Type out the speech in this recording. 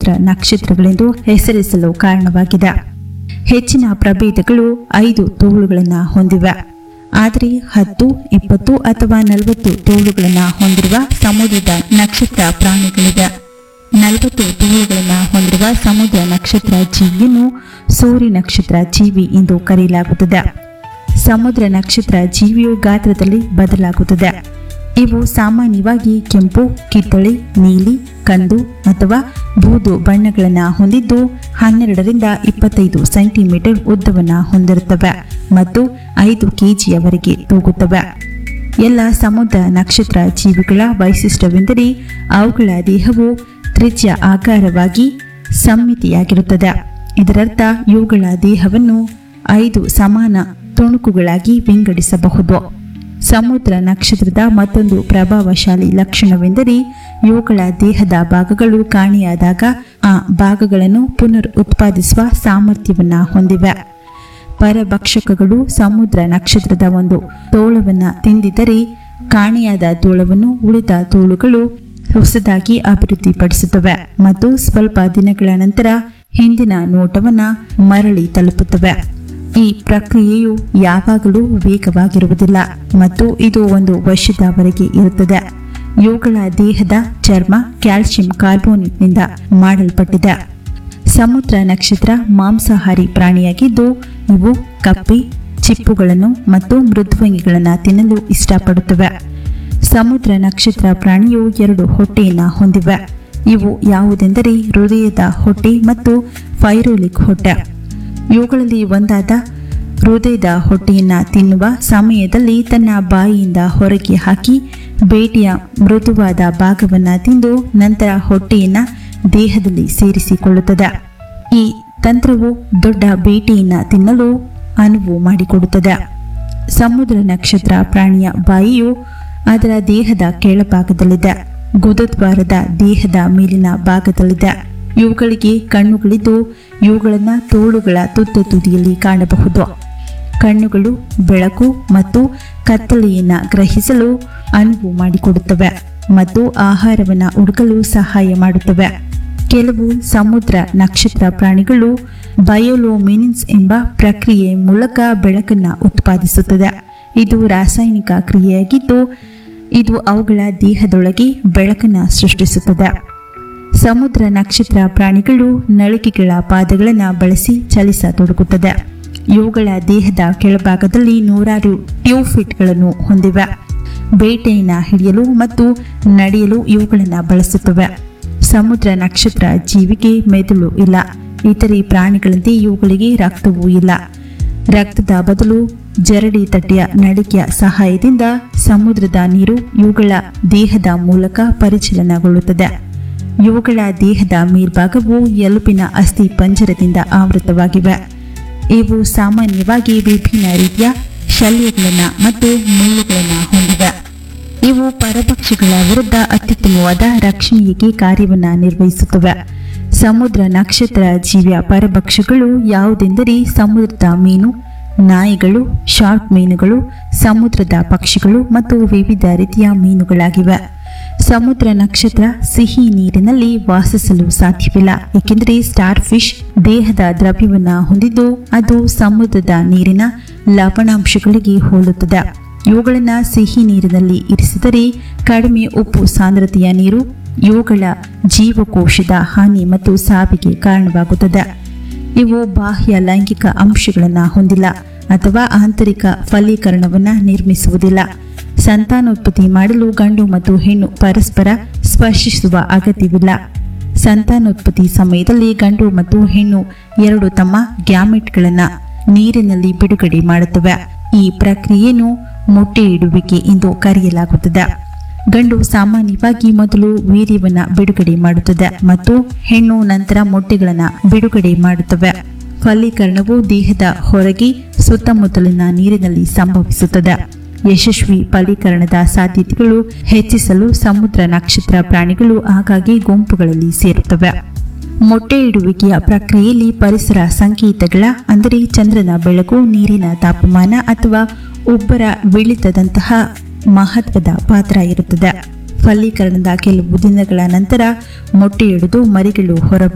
ಸಮುದ್ರ ನಕ್ಷತ್ರಗಳೆಂದು ಹೆಸರಿಸಲು ಕಾರಣವಾಗಿದೆ ಹೆಚ್ಚಿನ ಪ್ರಭೇದಗಳು ಐದು ತೋಳುಗಳನ್ನು ಹೊಂದಿವೆ ಆದರೆ ಹತ್ತು ಇಪ್ಪತ್ತು ಅಥವಾ ನಲವತ್ತು ತೋಳುಗಳನ್ನು ಹೊಂದಿರುವ ಸಮುದ್ರದ ನಕ್ಷತ್ರ ಪ್ರಾಣಿಗಳಿವೆ ನಲವತ್ತು ತೋಳುಗಳನ್ನು ಹೊಂದಿರುವ ಸಮುದ್ರ ನಕ್ಷತ್ರ ಜೀವಿಯನ್ನು ಸೂರ್ಯ ನಕ್ಷತ್ರ ಜೀವಿ ಎಂದು ಕರೆಯಲಾಗುತ್ತದೆ ಸಮುದ್ರ ನಕ್ಷತ್ರ ಜೀವಿಯು ಗಾತ್ರದಲ್ಲಿ ಬದಲಾಗುತ್ತದೆ ಇವು ಸಾಮಾನ್ಯವಾಗಿ ಕೆಂಪು ಕಿತ್ತಳೆ ನೀಲಿ ಕಂದು ಅಥವಾ ಬೂದು ಬಣ್ಣಗಳನ್ನು ಹೊಂದಿದ್ದು ಹನ್ನೆರಡರಿಂದ ಇಪ್ಪತ್ತೈದು ಸೆಂಟಿಮೀಟರ್ ಉದ್ದವನ್ನು ಹೊಂದಿರುತ್ತವೆ ಮತ್ತು ಐದು ಕೆಜಿಯವರೆಗೆ ತೂಗುತ್ತವೆ ಎಲ್ಲ ಸಮುದ್ರ ನಕ್ಷತ್ರ ಜೀವಿಗಳ ವೈಶಿಷ್ಟ್ಯವೆಂದರೆ ಅವುಗಳ ದೇಹವು ತ್ರಿಜ್ಯ ಆಕಾರವಾಗಿ ಸಮ್ಮಿತಿಯಾಗಿರುತ್ತದೆ ಇದರರ್ಥ ಇವುಗಳ ದೇಹವನ್ನು ಐದು ಸಮಾನ ತುಣುಕುಗಳಾಗಿ ವಿಂಗಡಿಸಬಹುದು ಸಮುದ್ರ ನಕ್ಷತ್ರದ ಮತ್ತೊಂದು ಪ್ರಭಾವಶಾಲಿ ಲಕ್ಷಣವೆಂದರೆ ಇವುಗಳ ದೇಹದ ಭಾಗಗಳು ಕಾಣೆಯಾದಾಗ ಆ ಭಾಗಗಳನ್ನು ಪುನರ್ ಉತ್ಪಾದಿಸುವ ಸಾಮರ್ಥ್ಯವನ್ನು ಹೊಂದಿವೆ ಪರಭಕ್ಷಕಗಳು ಸಮುದ್ರ ನಕ್ಷತ್ರದ ಒಂದು ತೋಳವನ್ನು ತಿಂದಿದ್ದರೆ ಕಾಣೆಯಾದ ತೋಳವನ್ನು ಉಳಿದ ತೋಳುಗಳು ಹೊಸದಾಗಿ ಅಭಿವೃದ್ಧಿಪಡಿಸುತ್ತವೆ ಮತ್ತು ಸ್ವಲ್ಪ ದಿನಗಳ ನಂತರ ಹಿಂದಿನ ನೋಟವನ್ನ ಮರಳಿ ತಲುಪುತ್ತವೆ ಈ ಪ್ರಕ್ರಿಯೆಯು ಯಾವಾಗಲೂ ವೇಗವಾಗಿರುವುದಿಲ್ಲ ಮತ್ತು ಇದು ಒಂದು ವರ್ಷದವರೆಗೆ ಇರುತ್ತದೆ ಇವುಗಳ ದೇಹದ ಚರ್ಮ ಕ್ಯಾಲ್ಸಿಯಂ ಕಾರ್ಬೋನೇಟ್ನಿಂದ ಮಾಡಲ್ಪಟ್ಟಿದೆ ಸಮುದ್ರ ನಕ್ಷತ್ರ ಮಾಂಸಾಹಾರಿ ಪ್ರಾಣಿಯಾಗಿದ್ದು ಇವು ಕಪ್ಪೆ ಚಿಪ್ಪುಗಳನ್ನು ಮತ್ತು ಮೃದ್ವಂಗಿಗಳನ್ನು ತಿನ್ನಲು ಇಷ್ಟಪಡುತ್ತವೆ ಸಮುದ್ರ ನಕ್ಷತ್ರ ಪ್ರಾಣಿಯು ಎರಡು ಹೊಟ್ಟೆಯನ್ನು ಹೊಂದಿವೆ ಇವು ಯಾವುದೆಂದರೆ ಹೃದಯದ ಹೊಟ್ಟೆ ಮತ್ತು ಫೈರೋಲಿಕ್ ಹೊಟ್ಟೆ ಇವುಗಳಲ್ಲಿ ಒಂದಾದ ಹೃದಯದ ಹೊಟ್ಟೆಯನ್ನ ತಿನ್ನುವ ಸಮಯದಲ್ಲಿ ತನ್ನ ಬಾಯಿಯಿಂದ ಹೊರಗೆ ಹಾಕಿ ಬೇಟೆಯ ಮೃದುವಾದ ಭಾಗವನ್ನು ತಿಂದು ನಂತರ ಹೊಟ್ಟೆಯನ್ನ ದೇಹದಲ್ಲಿ ಸೇರಿಸಿಕೊಳ್ಳುತ್ತದೆ ಈ ತಂತ್ರವು ದೊಡ್ಡ ಬೇಟೆಯನ್ನ ತಿನ್ನಲು ಅನುವು ಮಾಡಿಕೊಡುತ್ತದೆ ಸಮುದ್ರ ನಕ್ಷತ್ರ ಪ್ರಾಣಿಯ ಬಾಯಿಯು ಅದರ ದೇಹದ ಕೆಳಭಾಗದಲ್ಲಿದೆ ಗುದದ್ವಾರದ ದೇಹದ ಮೇಲಿನ ಭಾಗದಲ್ಲಿದೆ ಇವುಗಳಿಗೆ ಕಣ್ಣುಗಳಿದ್ದು ಇವುಗಳನ್ನು ತೋಳುಗಳ ತುತ್ತ ತುದಿಯಲ್ಲಿ ಕಾಣಬಹುದು ಕಣ್ಣುಗಳು ಬೆಳಕು ಮತ್ತು ಕತ್ತಲೆಯನ್ನ ಗ್ರಹಿಸಲು ಅನುವು ಮಾಡಿಕೊಡುತ್ತವೆ ಮತ್ತು ಆಹಾರವನ್ನು ಹುಡುಕಲು ಸಹಾಯ ಮಾಡುತ್ತವೆ ಕೆಲವು ಸಮುದ್ರ ನಕ್ಷತ್ರ ಪ್ರಾಣಿಗಳು ಬಯೋಲೋಮಿನಿನ್ಸ್ ಎಂಬ ಪ್ರಕ್ರಿಯೆ ಮೂಲಕ ಬೆಳಕನ್ನು ಉತ್ಪಾದಿಸುತ್ತದೆ ಇದು ರಾಸಾಯನಿಕ ಕ್ರಿಯೆಯಾಗಿದ್ದು ಇದು ಅವುಗಳ ದೇಹದೊಳಗೆ ಬೆಳಕನ್ನು ಸೃಷ್ಟಿಸುತ್ತದೆ ಸಮುದ್ರ ನಕ್ಷತ್ರ ಪ್ರಾಣಿಗಳು ನಳಿಕೆಗಳ ಪಾದಗಳನ್ನು ಬಳಸಿ ಚಲಿಸತೊಡಗುತ್ತದೆ ಇವುಗಳ ದೇಹದ ಕೆಳಭಾಗದಲ್ಲಿ ನೂರಾರು ಟ್ಯೂಫಿಟ್ಗಳನ್ನು ಹೊಂದಿವೆ ಬೇಟೆಯನ್ನು ಹಿಡಿಯಲು ಮತ್ತು ನಡೆಯಲು ಇವುಗಳನ್ನು ಬಳಸುತ್ತವೆ ಸಮುದ್ರ ನಕ್ಷತ್ರ ಜೀವಿಗೆ ಮೆದುಳು ಇಲ್ಲ ಇತರೆ ಪ್ರಾಣಿಗಳಂತೆ ಇವುಗಳಿಗೆ ರಕ್ತವೂ ಇಲ್ಲ ರಕ್ತದ ಬದಲು ಜರಡಿ ತಟ್ಟೆಯ ನಡಿಕೆಯ ಸಹಾಯದಿಂದ ಸಮುದ್ರದ ನೀರು ಇವುಗಳ ದೇಹದ ಮೂಲಕ ಪರಿಚಲನಗೊಳ್ಳುತ್ತದೆ ಇವುಗಳ ದೇಹದ ಮೇಲ್ಭಾಗವು ಎಲುಬಿನ ಅಸ್ಥಿ ಪಂಜರದಿಂದ ಆವೃತವಾಗಿವೆ ಇವು ಸಾಮಾನ್ಯವಾಗಿ ವಿಭಿನ್ನ ರೀತಿಯ ಶಲ್ಯಗಳನ್ನು ಮತ್ತು ಮುಳ್ಳುಗಳನ್ನು ಹೊಂದಿವೆ ಇವು ಪರಪಕ್ಷಿಗಳ ವಿರುದ್ಧ ಅತ್ಯುತ್ತಮವಾದ ರಕ್ಷಣೆಗೆ ಕಾರ್ಯವನ್ನು ನಿರ್ವಹಿಸುತ್ತವೆ ಸಮುದ್ರ ನಕ್ಷತ್ರ ಜೀವಿಯ ಪರಭಕ್ಷಗಳು ಯಾವುದೆಂದರೆ ಸಮುದ್ರದ ಮೀನು ನಾಯಿಗಳು ಶಾರ್ಕ್ ಮೀನುಗಳು ಸಮುದ್ರದ ಪಕ್ಷಿಗಳು ಮತ್ತು ವಿವಿಧ ರೀತಿಯ ಮೀನುಗಳಾಗಿವೆ ಸಮುದ್ರ ನಕ್ಷತ್ರ ಸಿಹಿ ನೀರಿನಲ್ಲಿ ವಾಸಿಸಲು ಸಾಧ್ಯವಿಲ್ಲ ಏಕೆಂದರೆ ಸ್ಟಾರ್ ಫಿಶ್ ದೇಹದ ದ್ರವ್ಯವನ್ನು ಹೊಂದಿದ್ದು ಅದು ಸಮುದ್ರದ ನೀರಿನ ಲವಣಾಂಶಗಳಿಗೆ ಹೋಲುತ್ತದೆ ಇವುಗಳನ್ನು ಸಿಹಿ ನೀರಿನಲ್ಲಿ ಇರಿಸಿದರೆ ಕಡಿಮೆ ಉಪ್ಪು ಸಾಂದ್ರತೆಯ ನೀರು ಇವುಗಳ ಜೀವಕೋಶದ ಹಾನಿ ಮತ್ತು ಸಾವಿಗೆ ಕಾರಣವಾಗುತ್ತದೆ ಇವು ಬಾಹ್ಯ ಲೈಂಗಿಕ ಅಂಶಗಳನ್ನು ಹೊಂದಿಲ್ಲ ಅಥವಾ ಆಂತರಿಕ ಫಲೀಕರಣವನ್ನು ನಿರ್ಮಿಸುವುದಿಲ್ಲ ಸಂತಾನೋತ್ಪತ್ತಿ ಮಾಡಲು ಗಂಡು ಮತ್ತು ಹೆಣ್ಣು ಪರಸ್ಪರ ಸ್ಪರ್ಶಿಸುವ ಅಗತ್ಯವಿಲ್ಲ ಸಂತಾನೋತ್ಪತ್ತಿ ಸಮಯದಲ್ಲಿ ಗಂಡು ಮತ್ತು ಹೆಣ್ಣು ಎರಡು ತಮ್ಮ ಗ್ಯಾಮೆಟ್ಗಳನ್ನು ನೀರಿನಲ್ಲಿ ಬಿಡುಗಡೆ ಮಾಡುತ್ತವೆ ಈ ಪ್ರಕ್ರಿಯೆಯನ್ನು ಮೊಟ್ಟೆ ಇಡುವಿಕೆ ಎಂದು ಕರೆಯಲಾಗುತ್ತದೆ ಗಂಡು ಸಾಮಾನ್ಯವಾಗಿ ಮೊದಲು ವೀರ್ಯವನ್ನು ಬಿಡುಗಡೆ ಮಾಡುತ್ತದೆ ಮತ್ತು ಹೆಣ್ಣು ನಂತರ ಮೊಟ್ಟೆಗಳನ್ನು ಬಿಡುಗಡೆ ಮಾಡುತ್ತವೆ ಫಲೀಕರಣವು ದೇಹದ ಹೊರಗೆ ಸುತ್ತಮುತ್ತಲಿನ ನೀರಿನಲ್ಲಿ ಸಂಭವಿಸುತ್ತದೆ ಯಶಸ್ವಿ ಫಲೀಕರಣದ ಸಾಧ್ಯತೆಗಳು ಹೆಚ್ಚಿಸಲು ಸಮುದ್ರ ನಕ್ಷತ್ರ ಪ್ರಾಣಿಗಳು ಆಗಾಗ್ಗೆ ಗುಂಪುಗಳಲ್ಲಿ ಸೇರುತ್ತವೆ ಮೊಟ್ಟೆ ಇಡುವಿಕೆಯ ಪ್ರಕ್ರಿಯೆಯಲ್ಲಿ ಪರಿಸರ ಸಂಕೇತಗಳ ಅಂದರೆ ಚಂದ್ರನ ಬೆಳಕು ನೀರಿನ ತಾಪಮಾನ ಅಥವಾ ಒಬ್ಬರ ವಿಳಿತದಂತಹ ಮಹತ್ವದ ಪಾತ್ರ ಇರುತ್ತದೆ ಫಲೀಕರಣದ ಕೆಲವು ದಿನಗಳ ನಂತರ ಮೊಟ್ಟೆಯಿಡುವುದು ಮರಿಗಳು ಹೊರ